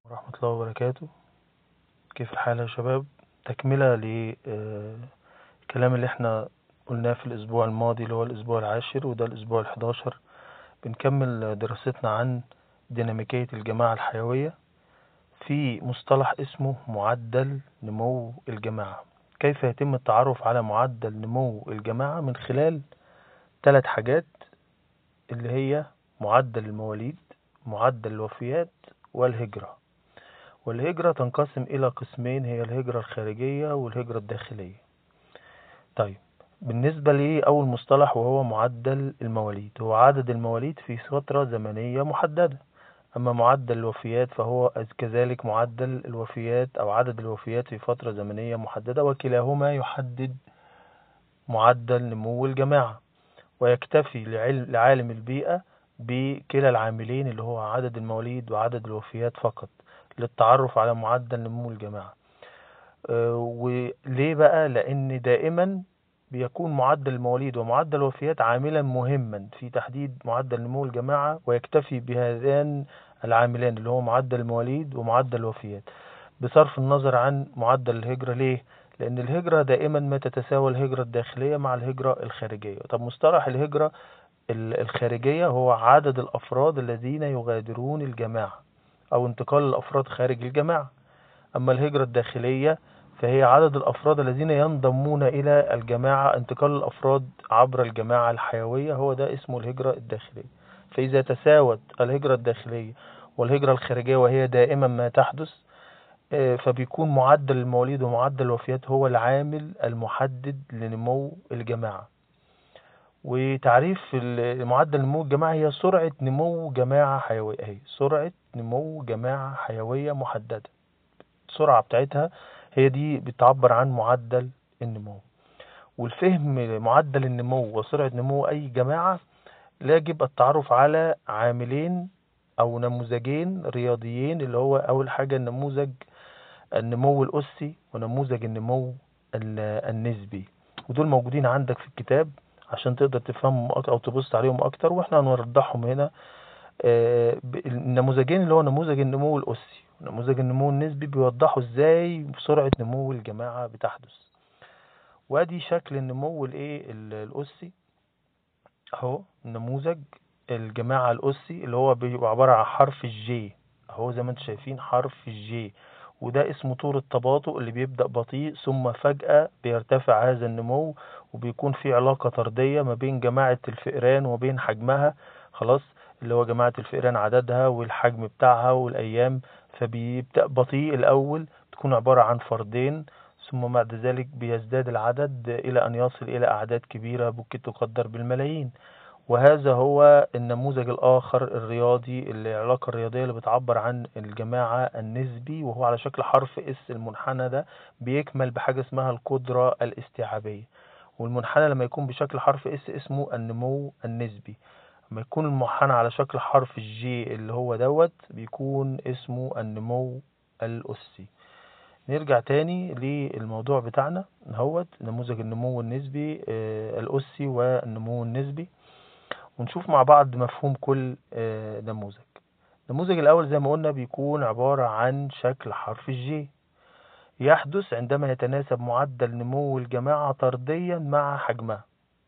ورحمة الله وبركاته كيف الحال يا شباب تكملة للكلام اللي احنا قلناه في الأسبوع الماضي اللي هو الأسبوع العاشر وده الأسبوع الحداشر بنكمل دراستنا عن ديناميكية الجماعة الحيوية في مصطلح اسمه معدل نمو الجماعة كيف يتم التعرف على معدل نمو الجماعة من خلال ثلاث حاجات اللي هي معدل المواليد معدل الوفيات والهجرة والهجرة تنقسم إلى قسمين هي الهجرة الخارجية والهجرة الداخلية طيب بالنسبة لأول مصطلح وهو معدل المواليد هو عدد المواليد في فترة زمنية محددة أما معدل الوفيات فهو كذلك معدل الوفيات أو عدد الوفيات في فترة زمنية محددة وكلاهما يحدد معدل نمو الجماعة ويكتفي لعالم البيئة بكلا العاملين اللي هو عدد المواليد وعدد الوفيات فقط للتعرف على معدل نمو الجماعة وليه بقى لأن دائما بيكون معدل المواليد ومعدل الوفيات عاملا مهما في تحديد معدل نمو الجماعة ويكتفي بهذان العاملان اللي هو معدل المواليد ومعدل الوفيات بصرف النظر عن معدل الهجرة ليه؟ لأن الهجرة دائما ما تتساوى الهجرة الداخلية مع الهجرة الخارجية طب مصطلح الهجرة الخارجية هو عدد الأفراد الذين يغادرون الجماعة أو انتقال الأفراد خارج الجماعة أما الهجرة الداخلية فهي عدد الأفراد الذين ينضمون إلى الجماعة انتقال الأفراد عبر الجماعة الحيوية هو ده اسمه الهجرة الداخلية فإذا تساوت الهجرة الداخلية والهجرة الخارجية وهي دائما ما تحدث فبيكون معدل المواليد ومعدل الوفيات هو العامل المحدد لنمو الجماعة وتعريف معدل نمو الجماعة هي سرعة نمو جماعة حيوية هي سرعة نمو جماعة حيوية محددة السرعة بتاعتها هي دي بتعبر عن معدل النمو والفهم معدل النمو وسرعة نمو أي جماعة يجب التعرف على عاملين أو نموذجين رياضيين اللي هو أول حاجة النموذج النمو الأسي ونموذج النمو النسبي ودول موجودين عندك في الكتاب عشان تقدر تفهمهم أو تبص عليهم أكتر وإحنا هنوضحهم هنا النموذجين اللي هو نموذج النمو الأسي ونموذج النمو النسبي بيوضحوا إزاي سرعة نمو الجماعة بتحدث وادي شكل النمو الايه الأسي اهو نموذج الجماعة الأسي اللي هو بيبقى عبارة عن حرف الجي اهو زي ما انتم شايفين حرف الجي وده اسمه طور التباطؤ اللي بيبدأ بطيء ثم فجأة بيرتفع هذا النمو وبيكون في علاقة طردية ما بين جماعة الفئران وبين حجمها خلاص اللي هو جماعة الفئران عددها والحجم بتاعها والأيام فبيبدأ بطيء الأول تكون عبارة عن فردين ثم بعد ذلك بيزداد العدد إلى أن يصل إلى أعداد كبيرة ممكن تقدر بالملايين وهذا هو النموذج الآخر الرياضي العلاقة الرياضية اللي بتعبر عن الجماعة النسبي وهو على شكل حرف اس المنحنى ده بيكمل بحاجة اسمها القدرة الاستيعابية والمنحنى لما يكون بشكل حرف اس اسمه النمو النسبي لما يكون المنحنى على شكل حرف الجي اللي هو دوت بيكون اسمه النمو الأسي نرجع تاني للموضوع بتاعنا اهوت نموذج النمو النسبي آه الأسي والنمو النسبي ونشوف مع بعض مفهوم كل آه نموذج النموذج الأول زي ما قلنا بيكون عبارة عن شكل حرف الجي يحدث عندما يتناسب معدل نمو الجماعة طرديا مع حجمها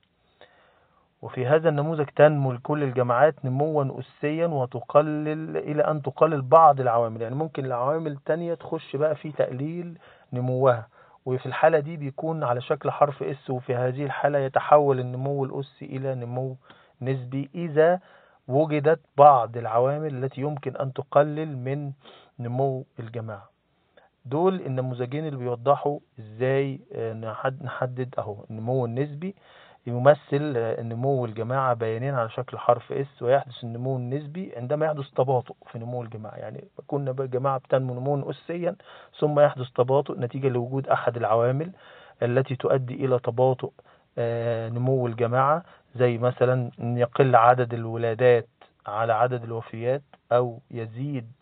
وفي هذا النموذج تنمو كل الجماعات نموا أسيا وتقلل إلى أن تقلل بعض العوامل يعني ممكن العوامل التانية تخش بقى في تقليل نموها وفي الحالة دي بيكون على شكل حرف اس وفي هذه الحالة يتحول النمو الأسي إلى نمو نسبي إذا وجدت بعض العوامل التي يمكن أن تقلل من نمو الجماعة دول النموذجين اللي بيوضحوا ازاي نحدد اهو النمو النسبي يمثل نمو الجماعة بيانين على شكل حرف اس ويحدث النمو النسبي عندما يحدث تباطؤ في نمو الجماعة يعني كنا الجماعة بتنمو نمو أسيا ثم يحدث تباطؤ نتيجة لوجود أحد العوامل التي تؤدي إلى تباطؤ نمو الجماعة زي مثلا أن يقل عدد الولادات على عدد الوفيات أو يزيد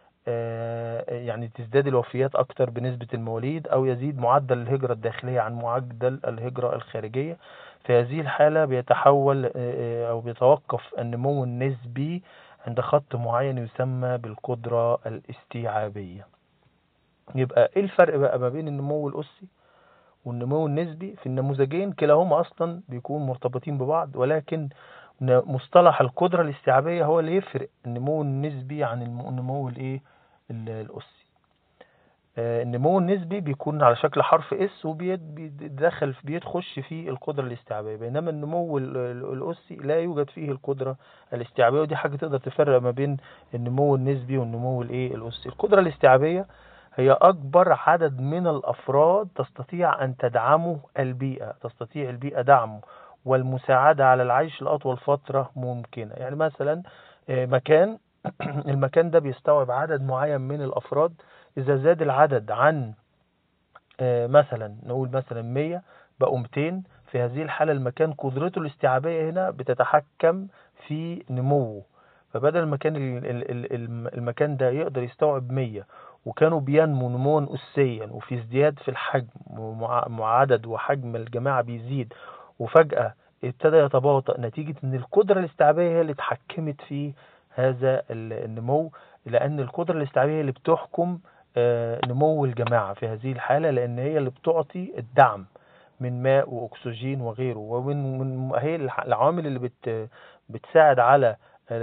يعني تزداد الوفيات أكتر بنسبة المواليد أو يزيد معدل الهجرة الداخلية عن معدل الهجرة الخارجية في هذه الحالة بيتحول أو بيتوقف النمو النسبي عند خط معين يسمى بالقدرة الاستيعابية يبقى ايه الفرق بقى ما بين النمو الأسي والنمو النسبي في النموذجين كلاهما أصلا بيكون مرتبطين ببعض ولكن مصطلح القدرة الاستيعابية هو اللي يفرق النمو النسبي عن النمو الايه الأسي النمو النسبي بيكون على شكل حرف اس وبيدخل بيدخش فيه القدرة الاستيعابية بينما النمو الأسي لا يوجد فيه القدرة الاستيعابية ودي حاجة تقدر تفرق ما بين النمو النسبي والنمو الايه الأسي القدرة الاستيعابية هي أكبر عدد من الأفراد تستطيع أن تدعمه البيئة تستطيع البيئة دعمه والمساعدة على العيش لأطول فترة ممكنة يعني مثلا مكان المكان ده بيستوعب عدد معين من الأفراد إذا زاد العدد عن مثلا نقول مثلا 100 بقوا 200 في هذه الحالة المكان قدرته الاستيعابية هنا بتتحكم في نموه فبدل المكان المكان ده يقدر يستوعب 100 وكانوا بينمو نموا أسيا وفي ازدياد في الحجم وعدد وحجم الجماعة بيزيد وفجأة ابتدى يتباطأ نتيجة ان القدرة الاستيعابية هي اللي اتحكمت في هذا النمو لأن القدرة الاستيعابية اللي بتحكم نمو الجماعة في هذه الحالة لأن هي اللي بتعطي الدعم من ماء وأكسجين وغيره ومن من هي العوامل اللي بت بتساعد على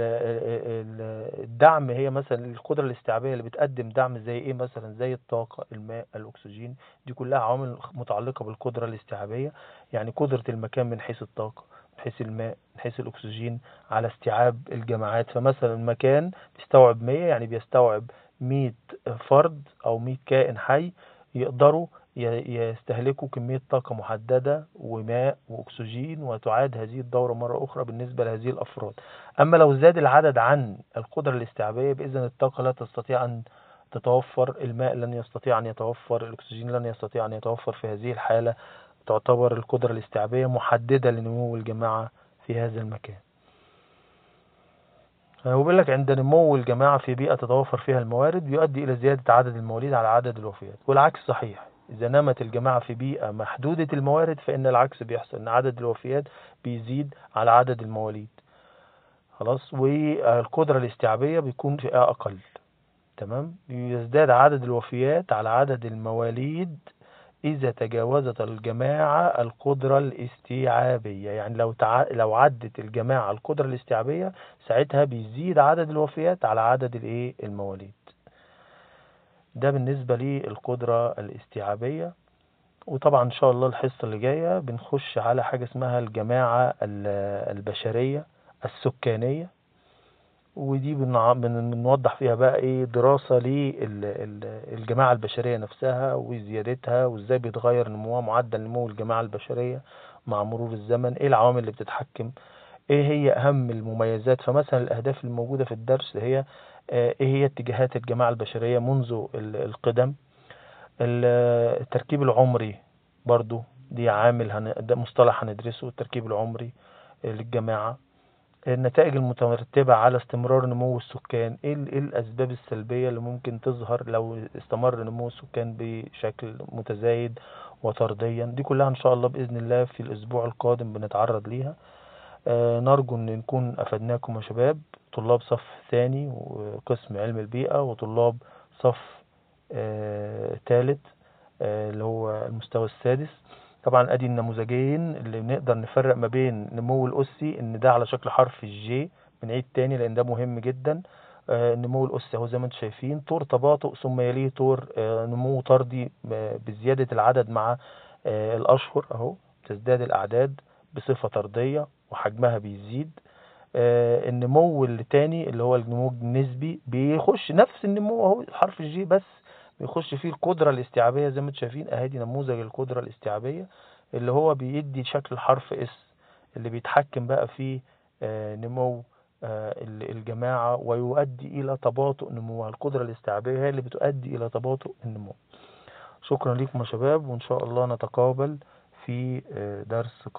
الدعم هي مثلا القدرة الاستيعابية اللي بتقدم دعم زي ايه مثلا زي الطاقة الماء الأكسجين دي كلها عوامل متعلقة بالقدرة الاستيعابية يعني قدرة المكان من حيث الطاقة من حيث الماء من حيث الأكسجين على استيعاب الجماعات فمثلا المكان بيستوعب 100 يعني بيستوعب 100 فرد أو 100 كائن حي يقدروا يستهلكوا كمية طاقة محددة وماء وأكسجين وتعاد هذه الدورة مرة أخرى بالنسبة لهذه الأفراد أما لو زاد العدد عن القدرة الاستيعابية بإذن الطاقة لا تستطيع أن تتوفر الماء لن يستطيع أن يتوفر الأكسجين لن يستطيع أن يتوفر في هذه الحالة تعتبر القدرة الاستيعابية محددة لنمو الجماعة في هذا المكان وبيقول لك عند نمو الجماعة في بيئة تتوفر فيها الموارد بيؤدي إلى زيادة عدد المواليد على عدد الوفيات والعكس صحيح إذا نمت الجماعة في بيئة محدودة الموارد فإن العكس بيحصل إن عدد الوفيات بيزيد على عدد المواليد خلاص والقدرة الاستيعابية بيكون فيها أقل تمام يزداد عدد الوفيات على عدد المواليد إذا تجاوزت الجماعة القدرة الاستيعابية يعني لو تع... لو عدت الجماعة القدرة الاستيعابية ساعتها بيزيد عدد الوفيات على عدد الايه المواليد ده بالنسبة للقدرة الاستيعابية وطبعا ان شاء الله الحصة اللي جاية بنخش على حاجة اسمها الجماعة البشرية السكانية ودي بنوضح فيها بقى ايه دراسة للجماعة البشرية نفسها وزيادتها وازاي بيتغير نموها معدل نمو الجماعة البشرية مع مرور الزمن ايه العوامل اللي بتتحكم ايه هي اهم المميزات فمثلا الاهداف الموجودة في الدرس هي ايه هي اتجاهات الجماعة البشرية منذ القدم التركيب العمري برضو دي عامل هن... ده مصطلح هندرسه التركيب العمري للجماعة النتائج المترتبة على استمرار نمو السكان ايه الاسباب السلبية اللي ممكن تظهر لو استمر نمو السكان بشكل متزايد وطرديا دي كلها ان شاء الله باذن الله في الاسبوع القادم بنتعرض ليها آه نرجو ان نكون افدناكم يا شباب طلاب صف ثاني وقسم علم البيئة وطلاب صف ثالث آه اللي هو المستوى السادس طبعا ادي النموذجين اللي بنقدر نفرق ما بين نمو الاسي ان ده على شكل حرف الجي بنعيد تاني لان ده مهم جدا آه النمو الاسي اهو زي ما انتم شايفين طور تباطؤ ثم يليه طور آه نمو طردي بزيادة العدد مع آه الاشهر اهو تزداد الاعداد بصفة طردية وحجمها بيزيد النمو التاني اللي هو النمو النسبي بيخش نفس النمو اهو حرف الجي بس بيخش فيه القدرة الاستيعابية زي ما انتم شايفين اهي نموذج القدرة الاستيعابية اللي هو بيدي شكل حرف اس اللي بيتحكم بقى في نمو الجماعة ويؤدي إلى تباطؤ نموها القدرة الاستيعابية هي اللي بتؤدي إلى تباطؤ النمو شكرا لكم يا شباب وإن شاء الله نتقابل في درس